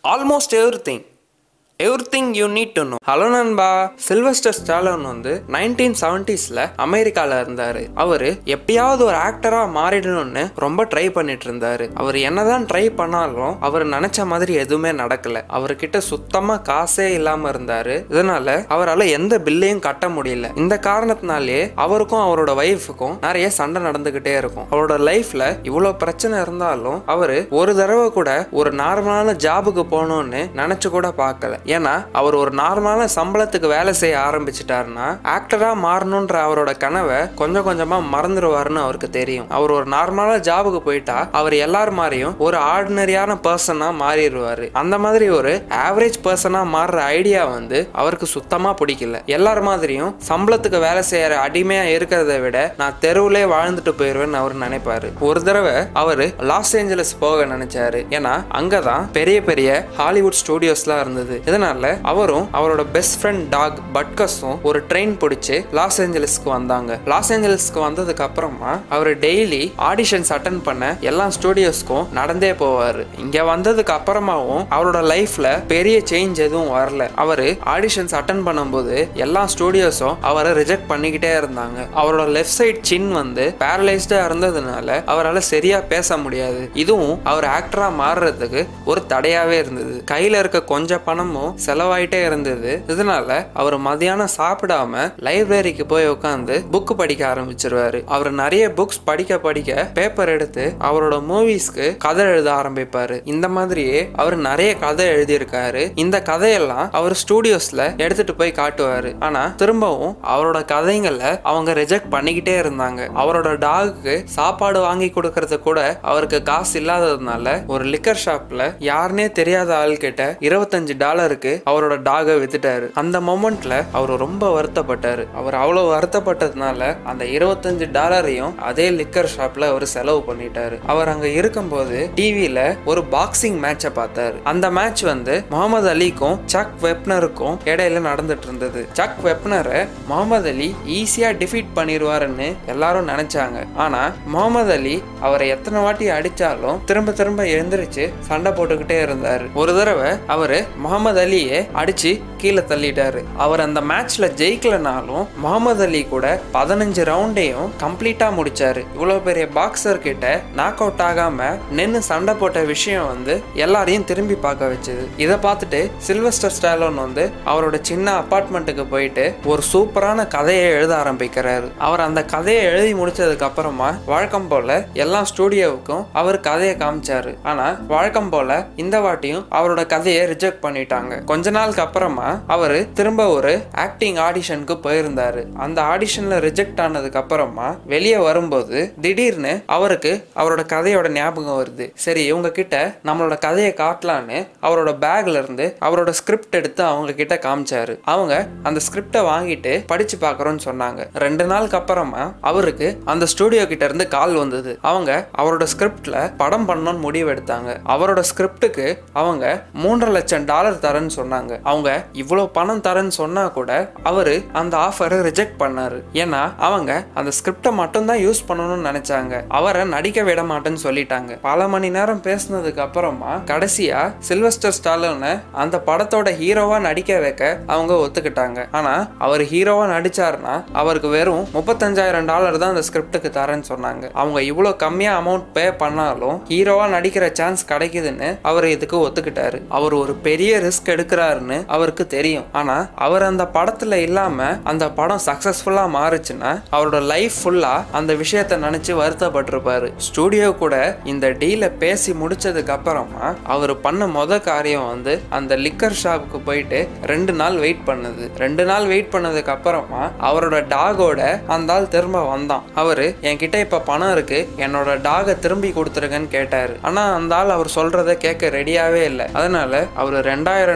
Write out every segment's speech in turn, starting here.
almost everything everything you need to know hello நண்பா Sylvester Stallone வந்து nineteen செவன்டிஸ்ல அமெரிக்கால இருந்தாரு அவரு எப்படியாவது ஒரு ஆக்டரா மாறிடணும்னு ரொம்ப ட்ரை பண்ணிட்டு இருந்தாரு அவர் என்னதான் ட்ரை பண்ணாலும் அவர் நினைச்ச மாதிரி எதுவுமே நடக்கல அவர்கிட்ட சுத்தமா காசே இல்லாம இருந்தாரு இதனால அவரால் எந்த பில்லையும் கட்ட முடியல இந்த காரணத்தினாலே அவருக்கும் அவரோட ஒய்ஃபுக்கும் நிறைய சண்டை நடந்துகிட்டே இருக்கும் அவரோட லைஃப்ல இவ்வளவு பிரச்சனை இருந்தாலும் அவரு ஒரு தடவை கூட ஒரு நார்மலான ஜாபுக்கு போகணும்னு நினைச்சு கூட பார்க்கல ஏன்னா அவர் ஒரு நார்மலான சம்பளத்துக்கு வேலை செய்ய ஆரம்பிச்சிட்டாருன்னா ஆக்டரா மாறணுன்ற அவரோட கனவை கொஞ்சம் கொஞ்சமா மறந்துடுவாருன்னு அவருக்கு தெரியும் அவர் ஒரு நார்மலான ஜாபுக்கு போயிட்டா அவர் எல்லார் மாதிரியும் ஒரு ஆர்டினரியான பர்சனா மாறிடுவாரு அந்த மாதிரி ஒரு ஆவரேஜ் பர்சனா மாறுற ஐடியா வந்து அவருக்கு சுத்தமா பிடிக்கல எல்லார் மாதிரியும் சம்பளத்துக்கு வேலை செய்யற அடிமையா இருக்கிறத விட நான் தெருவுலே வாழ்ந்துட்டு போயிருவேன்னு அவர் நினைப்பாரு ஒரு தடவை அவரு லாஸ் ஏஞ்சலஸ் போக நினைச்சாரு ஏன்னா அங்கதான் பெரிய பெரிய ஹாலிவுட் ஸ்டூடியோஸ்லாம் இருந்தது இதனால அவரும் அவரோட பெஸ்ட் ஃப்ரெண்ட் டாக் பட்கஸும் ஒரு ட்ரெயின் பிடிச்சி லாஸ் ஏஞ்சலஸ்க்கு வந்தாங்க லாஸ் ஏஞ்சலஸ்க்கு வந்ததுக்கு அப்புறமா அவர் டெய்லி ஆடிஷன்ஸ் அட்டன் பண்ண எல்லா ஸ்டூடியோஸ்க்கும் நடந்தே போவாரு இங்க வந்ததுக்கு அப்புறமாவும் அவரோட லைஃப்ல பெரிய சேஞ்ச் எதுவும் வரல அவரு ஆடிஷன்ஸ் அட்டன் பண்ணும்போது எல்லா ஸ்டூடியோஸும் அவரை ரிஜெக்ட் பண்ணிக்கிட்டே இருந்தாங்க அவரோட லெஃப்ட் சைட் சின் வந்து பேரலைஸ்டா இருந்ததுனால அவரால் சரியா பேச முடியாது இதுவும் அவர் ஆக்டரா மாறுறதுக்கு ஒரு தடையாவே இருந்தது கையில இருக்க கொஞ்சம் பணமும் செலவாயிட்டே இருந்தது இதனால அவர் மதியானம் சாப்பிடாம லைப்ரரிக்கு போய் உட்காந்து புக் படிக்க ஆரம்பிச்சிருவாரு அவர் நிறைய புக்ஸ் படிக்க படிக்க பேப்பர் எடுத்து அவரோட மூவிஸ்க்கு கதை எழுத ஆரம்பிப்பாரு இந்த மாதிரியே அவர் நிறைய கதை எழுதியிருக்காரு இந்த கதையெல்லாம் அவர் ஸ்டூடியோஸ்ல எடுத்துட்டு போய் காட்டுவாரு ஆனா திரும்பவும் அவரோட கதைங்களை அவங்க ரிஜெக்ட் பண்ணிக்கிட்டே இருந்தாங்க அவரோட டாகுக்கு சாப்பாடு வாங்கி கொடுக்கறது கூட அவருக்கு காசு இல்லாததுனால ஒரு லிக்கர் ஷாப்ல யாருனே தெரியாத ஆள் கிட்ட இருபத்தஞ்சு டாலருக்கு அவரோட டாகை வித்துட்டாரு அந்த மொமெண்ட்ல அவர் ரொம்ப வருத்தப்பட்டாரு அவர் அவ்வளவு வருத்தப்பட்டதுனால அந்த இருபத்தஞ்சு டாலரையும் அதே லிக்கர் ஷாப்ல அவர் செலவு பண்ணிட்டாரு அவர் அங்க இருக்கும்போது டிவில ஒரு பாக்ஸிங் மேட்சை பார்த்தாரு அந்த மேட்ச் வந்து முகமது அலிக்கும் சக் வெப்னருக்கும் இடையில நடந்துட்டு இருந்தது சக் வெப்னரை முகமது அலி ஈஸியா டிஃபீட் பண்ணிடுவாருன்னு எல்லாரும் நினைச்சாங்க ஆனா முகமது அலி அவரை எத்தனை வாட்டி அடிச்சாலும் திரும்ப திரும்ப எழுந்திருச்சு சண்டை போட்டுக்கிட்டே இருந்தாரு ஒரு தடவை அவரு முகமது அலியை அடிச்சு கீழே தள்ளிட்டாரு அவர் அந்த மேட்ச்ல ஜெயிக்கலனாலும் முகமது அலி கூட பதினஞ்சு ரவுண்டையும் கம்ப்ளீட்டா முடிச்சாரு இவ்வளவு பெரிய பாக்ஸர் கிட்ட நாக் அவுட் ஆகாம நின்று சண்டை போட்ட விஷயம் வந்து எல்லாரையும் திரும்பி பார்க்க வச்சது இதை பார்த்துட்டு சில்வஸ்டர் ஸ்டாலோன் வந்து அவரோட சின்ன அப்பார்ட்மெண்ட்டுக்கு போயிட்டு ஒரு சூப்பரான கதையை எழுத ஆரம்பிக்கிறாரு அவர் அந்த கதையை எழுதி முடிச்சதுக்கு அப்புறமா வழக்கம் போல எல்லா ஸ்டூடியோவுக்கும் அவர் கதையை காமிச்சாரு ஆனா வழக்கம் போல இந்த வாட்டியும் அவரோட கதையை ரிஜெக்ட் பண்ணிட்டாங்க கொஞ்ச நாளுக்கு அப்புறமா அவரு திரும்ப ஒரு ஆக்டிங் ஆடிஷனுக்கு போயிருந்தாரு அந்த ஆடிஷன்ல ரிஜெக்ட் ஆனதுக்கு அப்புறமா வெளியே வரும்போது திடீர்னு அவருக்கு அவரோட கதையோட ஞாபகம் வருது சரி இவங்க கிட்ட நம்மளோட கதையை காட்டலான்னு அவரோட பேக்ல இருந்து அவரோட ஸ்கிரிப்ட் எடுத்து அவங்க கிட்ட காமிச்சாரு அவங்க அந்த ஸ்கிரிப்டை வாங்கிட்டு படிச்சு பார்க்கறோம்னு சொன்னாங்க ரெண்டு நாளுக்கு அப்புறமா அவருக்கு அந்த ஸ்டூடியோ கிட்ட இருந்து கால் வந்தது அவங்க அவரோட ஸ்கிரிப்ட்ல படம் பண்ணணும்னு முடிவு எடுத்தாங்க அவரோட ஸ்கிரிப்டுக்கு அவங்க மூன்றரை லட்சம் டாலர் தரேன்னு சொன்னாங்க அவங்க இவ்வளவு பணம் தரேன்னு சொன்னா கூட அவரு அந்த ஆஃபரை ரிஜெக்ட் பண்ணாரு ஏன்னா அவங்க அந்த ஸ்கிரிப்டை மட்டும் தான் யூஸ் பண்ணணும்னு நினைச்சாங்க அவரை நடிக்க விட மாட்டேன்னு சொல்லிட்டாங்க பல மணி நேரம் பேசினதுக்கு அப்புறமா கடைசியா சில்வஸ்டர் ஸ்டாலோனை அந்த படத்தோட ஹீரோவா நடிக்க வைக்க அவங்க ஒத்துக்கிட்டாங்க ஆனா அவர் ஹீரோவா நடிச்சாருன்னா அவருக்கு வெறும் முப்பத்தஞ்சாயிரம் டாலர் தான் அந்த ஸ்கிரிப்டுக்கு தரேன்னு சொன்னாங்க அவங்க இவ்வளவு கம்மியா அமௌண்ட் பே பண்ணாலும் ஹீரோவா நடிக்கிற சான்ஸ் கிடைக்குதுன்னு அவர் இதுக்கு ஒத்துக்கிட்டாரு அவர் ஒரு பெரிய ரிஸ்க் எடுக்கிறாருன்னு அவருக்கு தெரியும் ஆனா அவர் அந்த படத்துல இல்லாம அந்த படம் சக்சஸ்ஃபுல்லா மாறுச்சுன்னா அவரோட லைஃப் ஃபுல்லா அந்த விஷயத்த நினைச்சு வருத்தப்பட்டிருப்பாரு ஸ்டூடியோ கூட இந்த டீலை பேசி முடிச்சதுக்கு அப்புறமா அவர் பண்ண முத காரியம் வந்து அந்த லிக்கர் ஷாப்புக்கு போயிட்டு ரெண்டு நாள் வெயிட் பண்ணுது ரெண்டு நாள் வெயிட் பண்ணதுக்கு அப்புறமா அவரோட டாகோட அந்த ஆள் திரும்ப வந்தான் அவரு என்கிட்ட இப்ப பணம் இருக்கு என்னோட டாகை திரும்பி கொடுத்துருங்கன்னு கேட்டாரு ஆனா அந்த ஆள் அவர் சொல்றத கேட்க ரெடியாவே இல்லை அதனால அவர் ரெண்டாயிரம்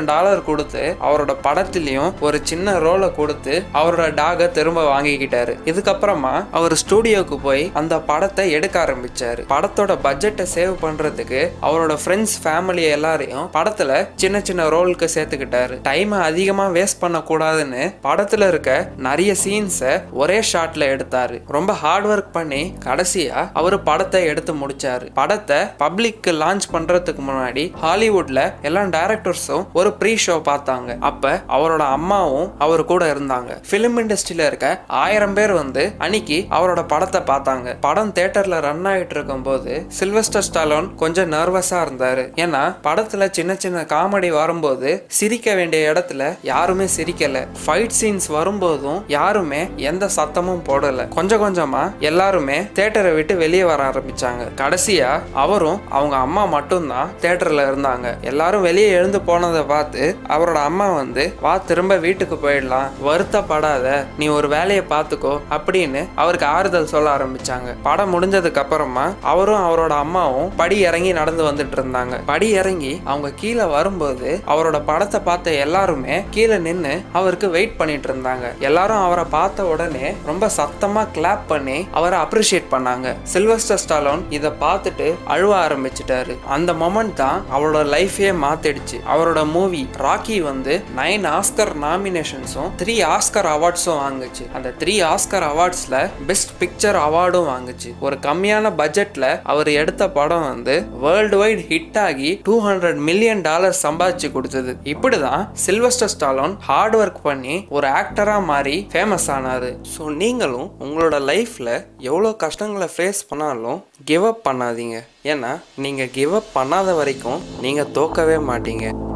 மில்லியன் டாலர் கொடுத்து அவரோட படத்திலையும் ஒரு சின்ன ரோலை கொடுத்து அவரோட டாகை திரும்ப வாங்கிக்கிட்டாரு இதுக்கப்புறமா அவர் ஸ்டூடியோக்கு போய் அந்த படத்தை எடுக்க ஆரம்பிச்சாரு படத்தோட பட்ஜெட்டை சேவ் பண்றதுக்கு அவரோட ஃப்ரெண்ட்ஸ் ஃபேமிலி எல்லாரையும் படத்துல சின்ன சின்ன ரோலுக்கு சேர்த்துக்கிட்டாரு டைமை அதிகமா வேஸ்ட் பண்ண கூடாதுன்னு படத்துல இருக்க நிறைய சீன்ஸை ஒரே ஷாட்ல எடுத்தாரு ரொம்ப ஹார்ட் ஒர்க் பண்ணி கடைசியா அவர் படத்தை எடுத்து முடிச்சாரு படத்தை பப்ளிக்கு லான்ச் பண்றதுக்கு முன்னாடி ஹாலிவுட்ல எல்லா டைரக்டர்ஸும் ஒரு ப்ரீ ஷோ பார்த்தாங்க அப்ப அவரோட அம்மாவும் அவர் கூட இருந்தாங்க பிலிம் இண்டஸ்ட்ரியில இருக்க ஆயிரம் பேர் வந்து அன்னைக்கு அவரோட படத்தை பார்த்தாங்க படம் தியேட்டர்ல ரன் ஆயிட்டு இருக்கும் போது சில்வஸ்டர் ஸ்டாலோன் கொஞ்சம் நர்வஸா இருந்தாரு ஏன்னா படத்துல சின்ன சின்ன காமெடி வரும்போது சிரிக்க வேண்டிய இடத்துல யாருமே சிரிக்கல ஃபைட் சீன்ஸ் வரும்போதும் யாருமே எந்த சத்தமும் போடல கொஞ்சம் கொஞ்சமா எல்லாருமே தியேட்டரை விட்டு வெளியே வர ஆரம்பிச்சாங்க கடைசியா அவரும் அவங்க அம்மா மட்டும்தான் தியேட்டர்ல இருந்தாங்க எல்லாரும் வெளியே எழுந்து போனதை பார்த்து அவரோட அம்மா வந்து வா திரும்ப வீட்டுக்கு போயிடலாம் வருத்தப்படாத நீ ஒரு வேலையை பார்த்துக்கோ அப்படின்னு அவருக்கு ஆறுதல் சொல்ல ஆரம்பிச்சாங்க படம் முடிஞ்சதுக்கு அப்புறமா அவரும் அவரோட அம்மாவும் படி இறங்கி நடந்து வந்துட்டு இருந்தாங்க படி இறங்கி அவங்க கீழே வரும்போது அவரோட படத்தை பார்த்த எல்லாருமே கீழே நின்று அவருக்கு வெயிட் பண்ணிட்டு இருந்தாங்க எல்லாரும் அவரை பார்த்த உடனே ரொம்ப சத்தமா கிளாப் பண்ணி அவரை அப்ரிஷியேட் பண்ணாங்க சில்வஸ்டர் ஸ்டாலோன் இதை பார்த்துட்டு அழுவ ஆரம்பிச்சிட்டாரு அந்த மொமெண்ட் தான் அவரோட லைஃபே மாத்திடுச்சு அவரோட மூவி ராக்கி வந்து நைன் ஆஸ்கர் நாமினேஷன்ஸும் த்ரீ ஆஸ்கர் அவார்ட்ஸும் வாங்குச்சு அந்த த்ரீ ஆஸ்கர் அவார்ட்ஸ்ல பெஸ்ட் பிக்சர் அவார்டும் வாங்குச்சு ஒரு கம்மியான பட்ஜெட்ல அவர் எடுத்த படம் வந்து வேர்ல்டு வைட் ஹிட் ஆகி டூ ஹண்ட்ரட் மில்லியன் டாலர் சம்பாதிச்சு கொடுத்தது இப்படிதான் சில்வஸ்டர் ஸ்டாலோன் ஹார்ட் ஒர்க் பண்ணி ஒரு ஆக்டரா மாறி ஃபேமஸ் ஆனாரு ஸோ நீங்களும் உங்களோட லைஃப்ல எவ்வளோ கஷ்டங்களை ஃபேஸ் பண்ணாலும் கிவ் அப் பண்ணாதீங்க ஏன்னா நீங்கள் கிவ் அப் பண்ணாத வரைக்கும் நீங்கள் தோக்கவே மாட்டீங்க